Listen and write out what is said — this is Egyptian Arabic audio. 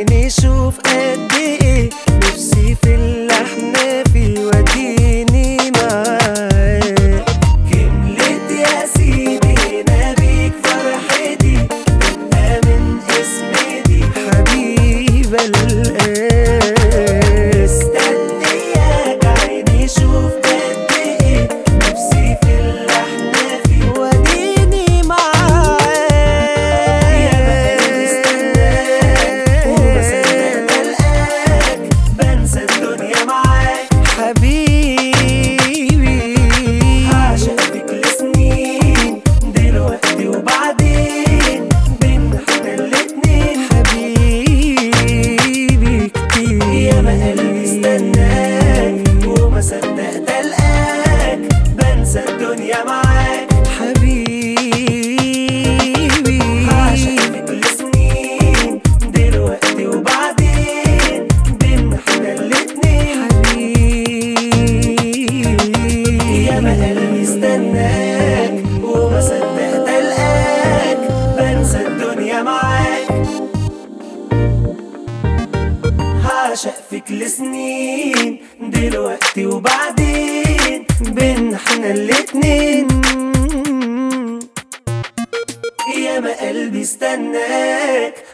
عيني شوف قد ايه نفسي في اللي احنا فيه وديني معاك كملت يا سيدي هنا بيك فرحتي تبقى من اسمي دي حبيبة القلب مستنياك عيني شوف قد ايه نفسي في اللي احنا فيه وديني معاك يا بقى مستناك وبصدق بلقاك بنسى الدنيا معاك حبيبي هعشق فيك لسنين دلوقتي وبعدين بينا احنا الاتنين حبيبي كتير يا ما قلبي استناك وما صدقت القاك بنسى الدنيا معاك حبيبي هعشق فيك لسنين دلوقتي وبعدين بينا احنا الاتنين حبيبي يا ما قلبي استناك وما صدقت القاك بنسى الدنيا معاك هعشق فيك لسنين دلوقتي وبعدين بينا احنا الاتنين يا ما قلبي استناك